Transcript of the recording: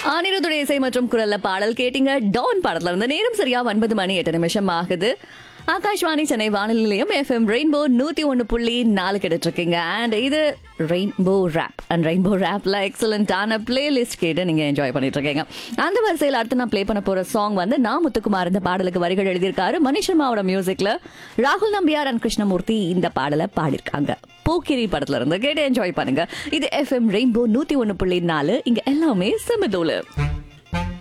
அனிருத்துடைய இசை மற்றும் குரல்ல பாடல் கேட்டீங்க டான் பாடத்துல இருந்து நேரம் சரியா ஒன்பது மணி எட்டு நிமிஷம் ஆகுது ஆகாஷ்வாணி சென்னை வானொலி நிலையம் எஃப்எம் ரெயின்போ நூத்தி ஒன்னு புள்ளி நாலு கேட்டுட்டு இருக்கீங்க அண்ட் இது ரெயின்போ ரேப் அண்ட் ரெயின்போ ரேப்ல எக்ஸலண்டான பிளேலிஸ்ட் கேட்டு நீங்க என்ஜாய் பண்ணிட்டு இருக்கீங்க அந்த வரிசையில் அடுத்து நான் ப்ளே பண்ண போற சாங் வந்து நான் முத்துக்குமார் இந்த பாடலுக்கு வரிகள் எழுதியிருக்காரு மணிஷ் சர்மாவோட மியூசிக்ல ராகுல் நம்பியார் அண்ட் கிருஷ்ணமூர்த்தி இந்த பாடலை பாடியிருக்காங்க போக்கிரி படத்துல இருந்து கேட்டு என்ஜாய் பண்ணுங்க இது எஃப்எம் ரெயின்போ நூத்தி ஒன்னு புள்ளி நாலு இங்க எல்லாமே செமதோலு